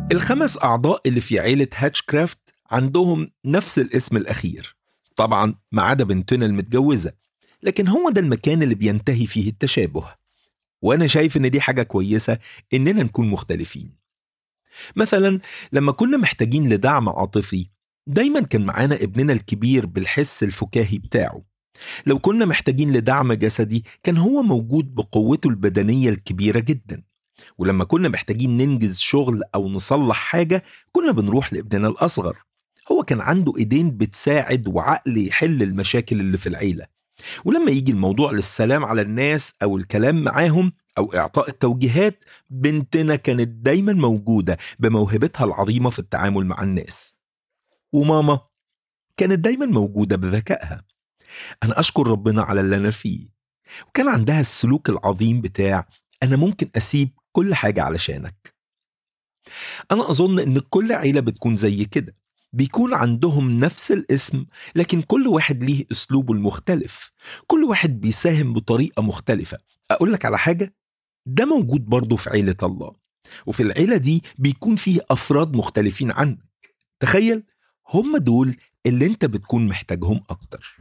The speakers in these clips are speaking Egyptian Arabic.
الخمس أعضاء اللي في عيلة هاتشكرافت عندهم نفس الاسم الأخير طبعا ما عدا بنتنا المتجوزة لكن هو ده المكان اللي بينتهي فيه التشابه وأنا شايف إن دي حاجة كويسة إننا نكون مختلفين مثلا لما كنا محتاجين لدعم عاطفي دايما كان معانا ابننا الكبير بالحس الفكاهي بتاعه لو كنا محتاجين لدعم جسدي كان هو موجود بقوته البدنية الكبيرة جدا ولما كنا محتاجين ننجز شغل أو نصلح حاجة كنا بنروح لابننا الأصغر هو كان عنده إيدين بتساعد وعقل يحل المشاكل اللي في العيلة ولما يجي الموضوع للسلام على الناس أو الكلام معاهم أو إعطاء التوجيهات بنتنا كانت دايما موجودة بموهبتها العظيمة في التعامل مع الناس وماما كانت دايما موجودة بذكائها أنا أشكر ربنا على اللي أنا فيه وكان عندها السلوك العظيم بتاع أنا ممكن أسيب كل حاجة علشانك أنا أظن إن كل عيلة بتكون زي كده بيكون عندهم نفس الاسم لكن كل واحد ليه أسلوبه المختلف كل واحد بيساهم بطريقة مختلفة أقول لك على حاجة ده موجود برضه في عيلة الله وفي العيلة دي بيكون فيه أفراد مختلفين عنك تخيل هم دول اللي انت بتكون محتاجهم أكتر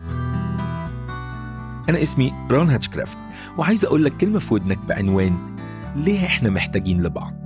أنا اسمي ران هاتشكرافت وعايز أقول لك كلمة في ودنك بعنوان ليه إحنا محتاجين لبعض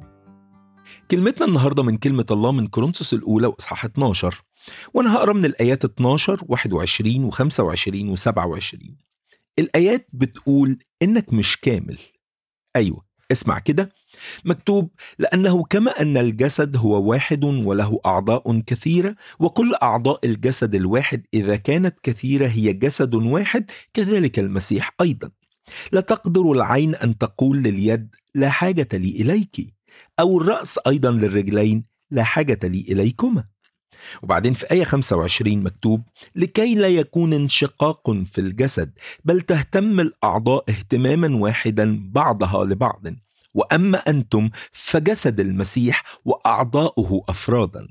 كلمتنا النهاردة من كلمة الله من كورنثوس الأولى وإصحاح 12 وأنا هقرا من الآيات 12 21 و25 و27 الآيات بتقول إنك مش كامل أيوة اسمع كده مكتوب لأنه كما أن الجسد هو واحد وله أعضاء كثيرة وكل أعضاء الجسد الواحد إذا كانت كثيرة هي جسد واحد كذلك المسيح أيضا لا تقدر العين أن تقول لليد لا حاجة لي إليك أو الرأس أيضا للرجلين لا حاجة لي إليكما وبعدين في آية 25 مكتوب لكي لا يكون انشقاق في الجسد بل تهتم الأعضاء اهتماما واحدا بعضها لبعض وأما أنتم فجسد المسيح وأعضاؤه أفرادا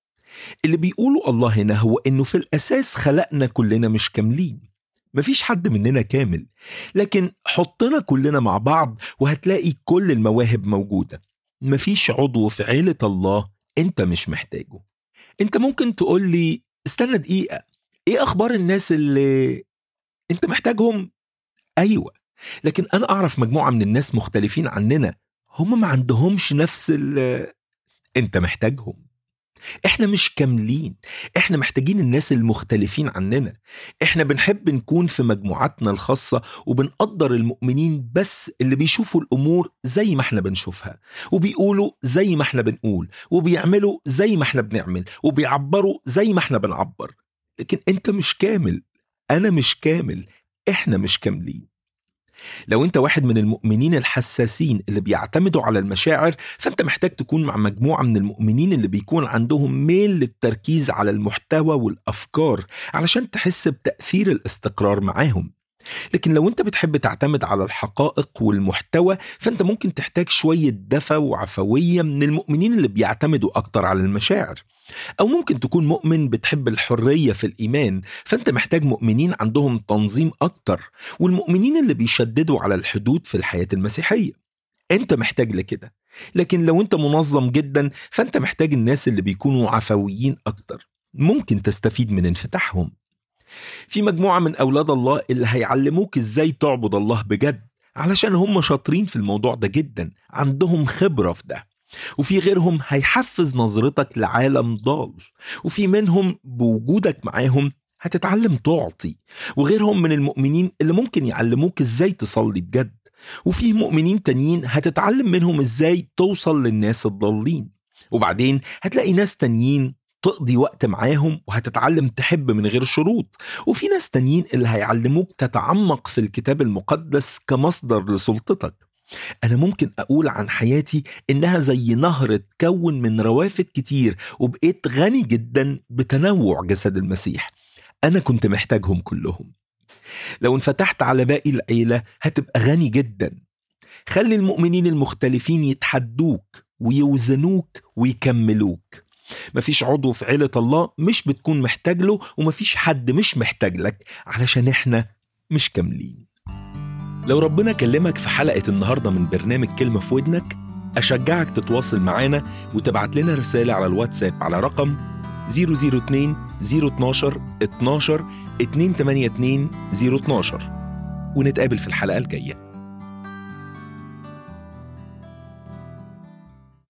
اللي بيقوله الله هنا هو إنه في الأساس خلقنا كلنا مش كاملين مفيش حد مننا كامل لكن حطنا كلنا مع بعض وهتلاقي كل المواهب موجودة مفيش عضو في عيلة الله انت مش محتاجه انت ممكن تقول لي استنى دقيقة ايه اخبار الناس اللي انت محتاجهم ايوه لكن انا اعرف مجموعة من الناس مختلفين عننا هم ما عندهمش نفس ال انت محتاجهم احنا مش كاملين احنا محتاجين الناس المختلفين عننا احنا بنحب نكون في مجموعاتنا الخاصة وبنقدر المؤمنين بس اللي بيشوفوا الامور زي ما احنا بنشوفها وبيقولوا زي ما احنا بنقول وبيعملوا زي ما احنا بنعمل وبيعبروا زي ما احنا بنعبر لكن انت مش كامل انا مش كامل احنا مش كاملين لو انت واحد من المؤمنين الحساسين اللي بيعتمدوا على المشاعر فانت محتاج تكون مع مجموعه من المؤمنين اللي بيكون عندهم ميل للتركيز على المحتوى والافكار علشان تحس بتاثير الاستقرار معاهم لكن لو انت بتحب تعتمد على الحقائق والمحتوى فانت ممكن تحتاج شويه دفى وعفويه من المؤمنين اللي بيعتمدوا اكتر على المشاعر أو ممكن تكون مؤمن بتحب الحرية في الإيمان فأنت محتاج مؤمنين عندهم تنظيم أكتر والمؤمنين اللي بيشددوا على الحدود في الحياة المسيحية أنت محتاج لكده لكن لو أنت منظم جدا فأنت محتاج الناس اللي بيكونوا عفويين أكتر ممكن تستفيد من انفتاحهم في مجموعة من أولاد الله اللي هيعلموك إزاي تعبد الله بجد علشان هم شاطرين في الموضوع ده جدا عندهم خبرة في ده وفي غيرهم هيحفز نظرتك لعالم ضال وفي منهم بوجودك معاهم هتتعلم تعطي وغيرهم من المؤمنين اللي ممكن يعلموك ازاي تصلي بجد وفي مؤمنين تانيين هتتعلم منهم ازاي توصل للناس الضالين وبعدين هتلاقي ناس تانيين تقضي وقت معاهم وهتتعلم تحب من غير شروط وفي ناس تانيين اللي هيعلموك تتعمق في الكتاب المقدس كمصدر لسلطتك أنا ممكن أقول عن حياتي إنها زي نهر اتكون من روافد كتير وبقيت غني جدا بتنوع جسد المسيح أنا كنت محتاجهم كلهم لو انفتحت على باقي العيلة هتبقى غني جدا خلي المؤمنين المختلفين يتحدوك ويوزنوك ويكملوك مفيش عضو في عيلة الله مش بتكون محتاج له ومفيش حد مش محتاج لك علشان احنا مش كاملين لو ربنا كلمك في حلقة النهاردة من برنامج كلمة في ودنك أشجعك تتواصل معانا وتبعت لنا رسالة على الواتساب على رقم 002 012 12 282 012 ونتقابل في الحلقة الجاية